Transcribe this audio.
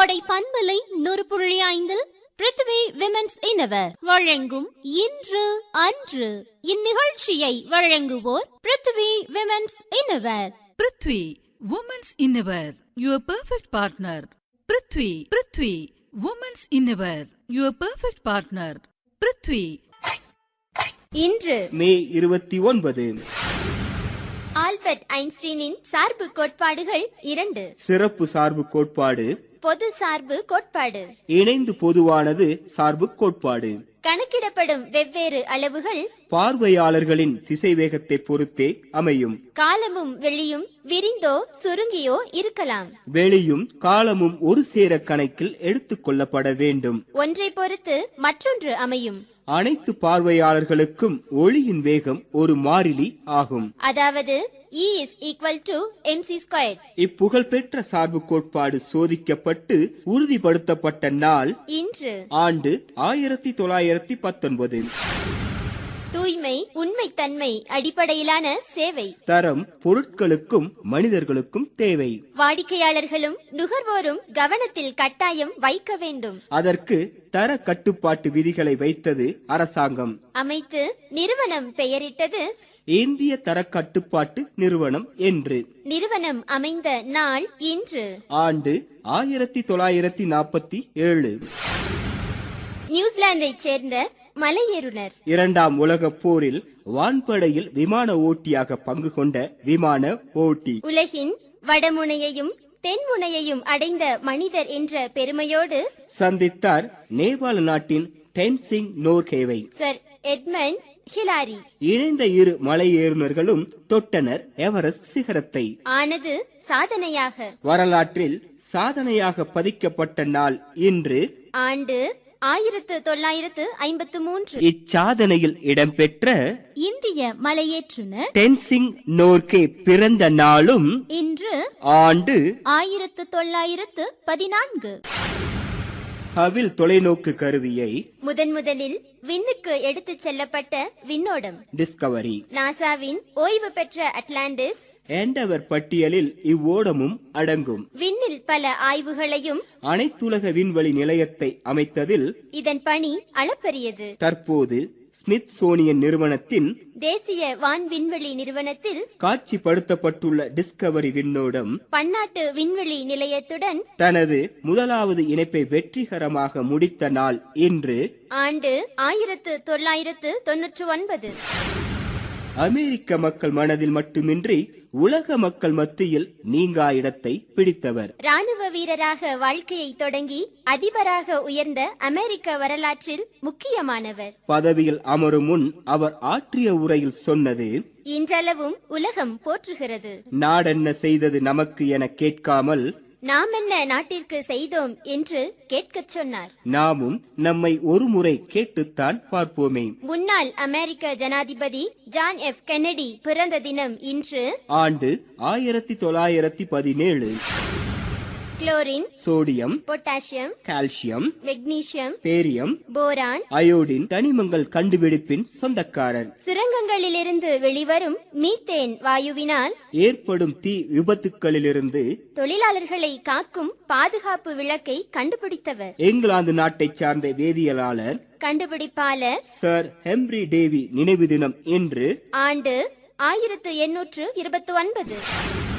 கோடை பண்பலை நூறு புள்ளி ஐந்தில் பிருத்திவி விமென்ஸ் இனவர் வழங்கும் இன்று அன்று இந்நிகழ்ச்சியை வழங்குவோர் Prithvi women's innerwear Prithvi women's innerwear your perfect partner Prithvi Prithvi women's innerwear your perfect partner Prithvi இன்று மே இருபத்தி ஒன்பது ஆல்பர்ட் ஐன்ஸ்டீனின் சார்பு கோட்பாடுகள் இரண்டு சிறப்பு சார்பு கோட்பாடு பொது சார்பு கோட்பாடு இணைந்து பொதுவானது சார்பு கோட்பாடு கணக்கிடப்படும் வெவ்வேறு அளவுகள் பார்வையாளர்களின் திசைவேகத்தை பொறுத்தே அமையும் காலமும் வெளியும் விரிந்தோ சுருங்கியோ இருக்கலாம் வெளியும் காலமும் ஒரு சேர கணக்கில் எடுத்துக் கொள்ளப்பட வேண்டும் ஒன்றை பொறுத்து மற்றொன்று அமையும் அனைத்து பார்வையாளர்களுக்கும் ஒளியின் வேகம் ஒரு மாறிலி ஆகும் அதாவது E is equal to mc squared இப்புகழ்பெற்ற சார்பு கோட்பாடு சோதிக்கப்பட்டு உறுதிப்படுத்தப்பட்ட நாள் இன்று ஆண்டு ஆயிரத்தி தொள்ளாயிரத்தி பத்தொன்பது தூய்மை உண்மைத்தன்மை அடிப்படையிலான சேவை தரம் பொருட்களுக்கும் மனிதர்களுக்கும் தேவை வாடிக்கையாளர்களும் நுகர்வோரும் கவனத்தில் கட்டாயம் வைக்க வேண்டும் அதற்கு தர கட்டுப்பாட்டு விதிகளை வைத்தது அரசாங்கம் அமைத்து நிறுவனம் பெயரிட்டது இந்திய தர கட்டுப்பாட்டு நிறுவனம் என்று நிறுவனம் அமைந்த நாள் இன்று ஆண்டு ஆயிரத்தி தொள்ளாயிரத்தி நாற்பத்தி ஏழு நியூசிலாந்தைச் சேர்ந்த மலையேறுனர் இரண்டாம் உலகப் போரில் வான்படையில் விமான ஓட்டியாக பங்கு கொண்ட விமான ஓட்டி உலகின் வடமுனையையும் தென்முனையையும் அடைந்த மனிதர் என்ற பெருமையோடு சந்தித்தார் நேபாள நாட்டின் டென்சிங் நோர்கேவை சர் எட்மண்ட் ஹிலாரி இணைந்த இரு மலையேறுனர்களும் தொட்டனர் எவரெஸ்ட் சிகரத்தை ஆனது சாதனையாக வரலாற்றில் சாதனையாக பதிக்கப்பட்ட நாள் இன்று ஆண்டு ஆயிரத்து தொள்ளாயிரத்து ஐம்பத்து மூன்று இச்சாதனையில் இடம்பெற்ற இந்திய மலையேற்றுனர் டென்சிங் நோர்கே பிறந்த நாளும் இன்று ஆண்டு ஆயிரத்து தொள்ளாயிரத்து பதினான்கு ஹவில் தொலைநோக்கு கருவியை முதன் முதலில் விண்ணுக்கு எடுத்துச் செல்லப்பட்ட விண்ணோடம் டிஸ்கவரி நாசாவின் ஓய்வு பெற்ற அட்லாண்டிஸ் எண்டவர் பட்டியலில் இவ்வோடமும் அடங்கும் விண்ணில் பல ஆய்வுகளையும் அனைத்துலக விண்வெளி நிலையத்தை அமைத்ததில் இதன் பணி அளப்பரியது தற்போது ஸ்மித் சோனியன் நிறுவனத்தின் தேசிய வான் விண்வெளி நிறுவனத்தில் காட்சிப்படுத்தப்பட்டுள்ள டிஸ்கவரி விண்ணோடம் பன்னாட்டு விண்வெளி நிலையத்துடன் தனது முதலாவது இணைப்பை வெற்றிகரமாக முடித்த நாள் இன்று ஆண்டு ஆயிரத்து தொள்ளாயிரத்து தொன்னூற்று ஒன்பது அமெரிக்க மக்கள் மனதில் மட்டுமின்றி உலக மக்கள் மத்தியில் நீங்கா இடத்தை பிடித்தவர் ராணுவ வீரராக வாழ்க்கையை தொடங்கி அதிபராக உயர்ந்த அமெரிக்க வரலாற்றில் முக்கியமானவர் பதவியில் அமரும் முன் அவர் ஆற்றிய உரையில் சொன்னது இன்றளவும் உலகம் போற்றுகிறது நாடென்ன செய்தது நமக்கு என கேட்காமல் நாம் என்ன நாட்டிற்கு செய்தோம் என்று கேட்கச் சொன்னார் நாமும் நம்மை ஒருமுறை கேட்டுத்தான் பார்ப்போமே முன்னாள் அமெரிக்க ஜனாதிபதி ஜான் எஃப் கென்னடி பிறந்த தினம் இன்று ஆண்டு ஆயிரத்தி தொள்ளாயிரத்தி பதினேழு chlorine sodium potassium calcium magnesium barium boron iodine தனிமங்கள் கண்டுபிடிப்பின் சொந்தக்காரர் சுரங்கங்களிலிருந்து வெளிவரும் மீத்தேன் வாயுவினால் ஏற்படும் தீ விபத்துக்களிலிருந்து தொழிலாளர்களை காக்கும் பாதுகாப்பு விளக்கை கண்டுபிடித்தவர் இங்கிலாந்து நாட்டைச் சார்ந்த வேதியியலாளர் கண்டுபிடிப்பாளர் சர் ஹெம்ரி டேவி நினைவு தினம் என்று ஆண்டு ஆயிரத்து எண்ணூற்று இருபத்தி ஒன்பது